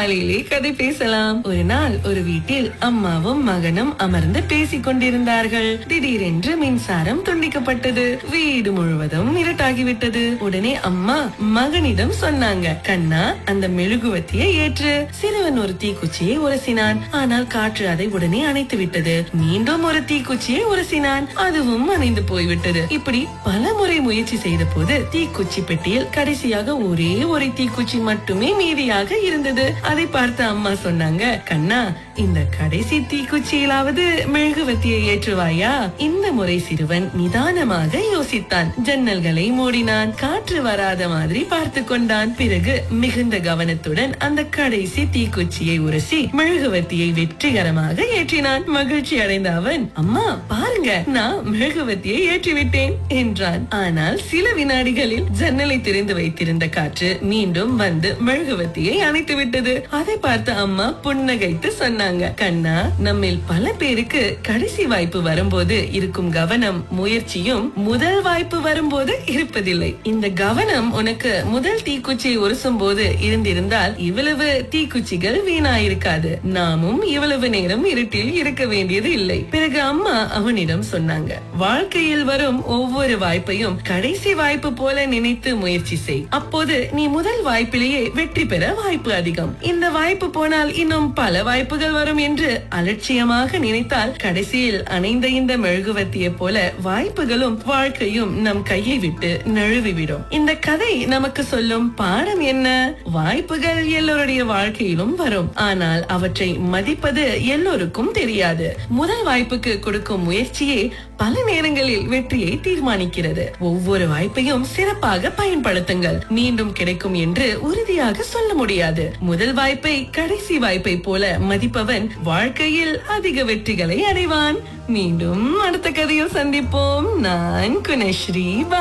காலையிலே கதை பேசலாம் ஒரு நாள் ஒரு வீட்டில் அம்மாவும் மகனும் அமர்ந்து பேசிக் கொண்டிருந்தார்கள் திடீரென்று மின்சாரம் துண்டிக்கப்பட்டது வீடு முழுவதும் இருட்டாகிவிட்டது உடனே அம்மா மகனிடம் சொன்னாங்க கண்ணா அந்த மெழுகுவத்தியை ஏற்று சிறுவன் ஒரு தீக்குச்சியை உரசினான் ஆனால் காற்று அதை உடனே அணைத்து விட்டது மீண்டும் ஒரு தீக்குச்சியை உரசினான் அதுவும் அணைந்து போய்விட்டது இப்படி பல முறை முயற்சி செய்த போது தீக்குச்சி பெட்டியில் கடைசியாக ஒரே ஒரு தீக்குச்சி மட்டுமே மீதியாக இருந்தது அதை பார்த்து அம்மா சொன்னாங்க கண்ணா இந்த கடைசி தீக்குச்சியிலாவது மெழுகுவத்தியை ஏற்றுவாயா இந்த முறை சிறுவன் நிதானமாக யோசித்தான் ஜன்னல்களை மூடினான் காற்று வராத மாதிரி பார்த்து கொண்டான் பிறகு மிகுந்த கவனத்துடன் அந்த கடைசி தீக்குச்சியை உரசி மெழுகுவத்தியை வெற்றிகரமாக ஏற்றினான் மகிழ்ச்சி அடைந்த அவன் அம்மா பாருங்க நான் மெழுகுவத்தியை ஏற்றிவிட்டேன் என்றான் ஆனால் சில வினாடிகளில் ஜன்னலை திறந்து வைத்திருந்த காற்று மீண்டும் வந்து மெழுகுவத்தியை அணைத்து விட்டது அதை பார்த்து அம்மா புன்னகைத்து சொன்னாங்க கண்ணா நம்மில் பல பேருக்கு கடைசி வாய்ப்பு வரும்போது இருக்கும் கவனம் முயற்சியும் முதல் வாய்ப்பு வரும்போது இருப்பதில்லை இந்த கவனம் உனக்கு முதல் தீக்குச்சியை உரசும் போது இருந்திருந்தால் இவ்வளவு தீக்குச்சிகள் வீணாயிருக்காது நாமும் இவ்வளவு நேரம் இருட்டில் இருக்க வேண்டியது இல்லை பிறகு அம்மா அவனிடம் சொன்னாங்க வாழ்க்கையில் வரும் ஒவ்வொரு வாய்ப்பையும் கடைசி வாய்ப்பு போல நினைத்து முயற்சி செய் அப்போது நீ முதல் வாய்ப்பிலேயே வெற்றி பெற வாய்ப்பு அதிகம் இந்த வாய்ப்பு போனால் இன்னும் பல வாய்ப்புகள் வரும் என்று அலட்சியமாக நினைத்தால் கடைசியில் அணைந்த இந்த மெழுகுவத்தியை போல வாய்ப்புகளும் வாழ்க்கையும் நம் கையை விட்டு நழுவிவிடும் இந்த கதை நமக்கு சொல்லும் பாடம் என்ன வாய்ப்புகள் எல்லோருடைய வாழ்க்கையிலும் வரும் ஆனால் அவற்றை மதிப்பது எல்லோருக்கும் தெரியாது முதல் வாய்ப்புக்கு கொடுக்கும் முயற்சியே பல நேரங்களில் வெற்றியை தீர்மானிக்கிறது ஒவ்வொரு வாய்ப்பையும் சிறப்பாக பயன்படுத்துங்கள் மீண்டும் கிடைக்கும் என்று உறுதியாக சொல்ல முடியாது முதல் வாய்ப்பை கடைசி வாய்ப்பை போல மதிப்பவன் வாழ்க்கையில் அதிக வெற்றிகளை அடைவான் மீண்டும் அடுத்த கதையில் சந்திப்போம் நான் குணஸ்ரீ